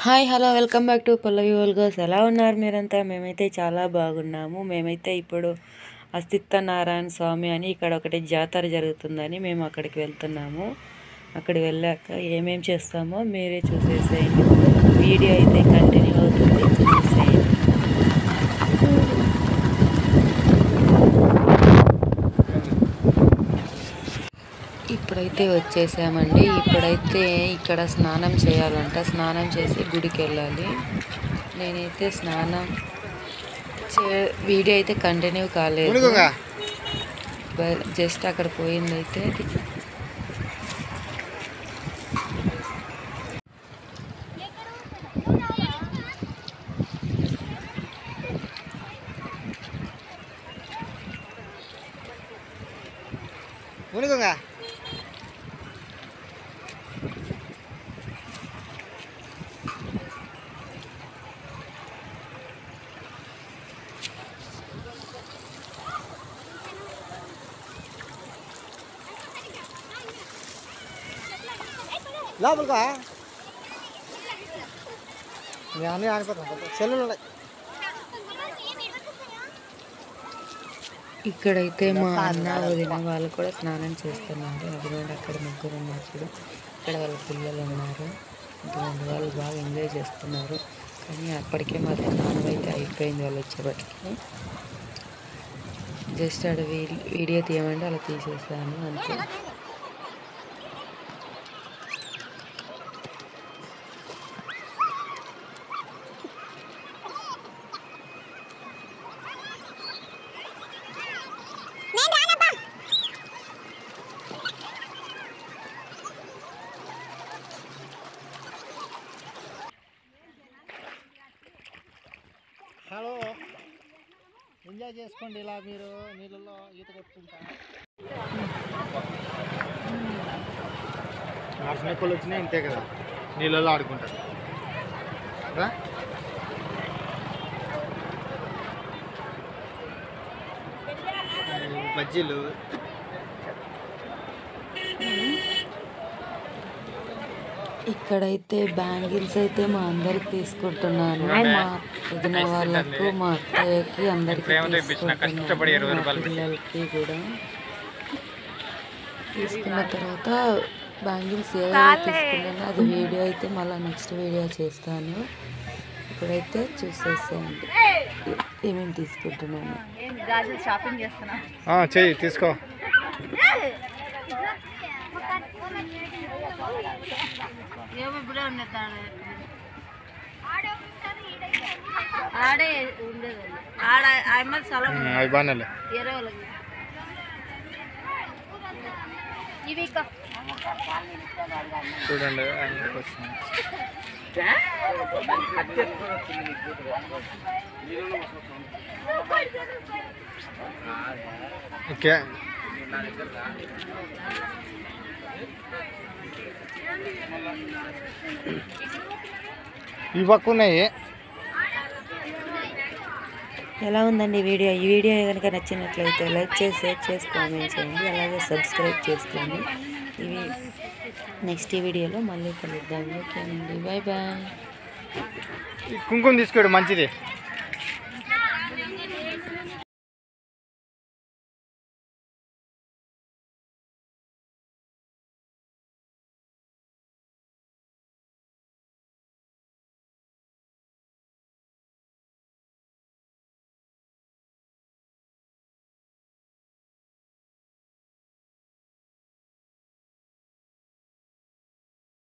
Hi hello welcome back to Pallavi girls ఎలా ఉన్నారు మీరంతా మేమైతే చాలా బాగున్నాము మేమైతే ఇప్పుడు అస్తిత్వ నారాయణ స్వామి అని ఇక్కడ ఒకటి జాతర జరుగుతుందని మేము అక్కడికి వెళ్తున్నాము అక్కడికి వెళ్ళాక ఏమేం చేస్తామో మీరే చూసేసేయండి వీడియో అయితే కంటిన్యూ అవుతుంది చూసేసేయండి ఇప్పుడైతే వచ్చేసామండి ఇప్పుడైతే ఇక్కడ స్నానం చేయాలంట స్నానం చేసి గుడికి వెళ్ళాలి నేనైతే స్నానం చే వీడియో అయితే కంటిన్యూ కాలేదు బ- జస్ట్ అక్కడ పోయిందైతే మునుగుంగ లోపలికా మీ అన్నీ ఆనిపోతాం సెల్లులు ఉన్నాయి ఇక్కడైతే మా అన్న వదిన వాళ్ళు కూడా స్నానం చేస్తున్నారు అదిగోండి అక్కడ ముగ్గురు ఉన్నారు చూడు ఇక్కడ వాళ్ళ పిల్లలు ఉన్నారు ఇంతమంది వాళ్ళు బాగా ఎంజాయ్ చేస్తున్నారు కానీ అప్పటికే మా స్నానం అయితే అయిపోయింది వాళ్ళు వచ్చేపటికి జస్ట్ ఆడ వీ- వీడియో తీయమంటే అలా తీసేసాను అంతే హలో ఎంజాయ్ చేసుకోండి ఇలా మీరు నీళ్ళలో ఈత కొట్టుకుంటా నర్సనెక్కలు వచ్చినాయి ఇంతే కదా నీళ్ళలో ఆడుకుంటారు కదా? ఈ బజ్జీలు ఇక్కడైతే బ్యాంగిల్స్ అయితే మా అందరికి తీసుకుంటున్నాను మా వదిన వాళ్ళకు మా అత్తయ్యకి అందరికి తీసుకుంటున్నాను మా పిల్లలకి కూడా తీసుకున్న తర్వాత బ్యాంగిల్స్ ఏదైనా తీసుకున్నానో అది వీడియో అయితే మళ్ళీ నెక్స్ట్ వీడియో చేస్తాను ఇప్పుడైతే చూసేసేయండి ఏమేమి తీసుకుంటున్నాను ఆ, చెయ్యి తీసుకో ఆడే ఉండేది ఆడ ఆమె స్థలం ఉమ్, అవి బాగానే వేరే వాళ్ళకి ఇవి ఇక చూడండి ఆయనకి వస్తుంది. ఓకే ఇవి పక్క ఉన్నాయి ఎలా ఉందండి ఈ వీడియో ఈ వీడియో కనుక నచ్చినట్లయితే లైక్ చేసి షేర్ చేసి కామెంట్ చేయండి అలాగే సబ్స్క్రైబ్ చేసుకోండి ఇవి నెక్స్ట్ వీడియోలో మళ్ళీ కలుద్దాం ఓకే అండి బాయ్ బాయ్ ఈ కుంకుమ తీసుకోడు మంచిది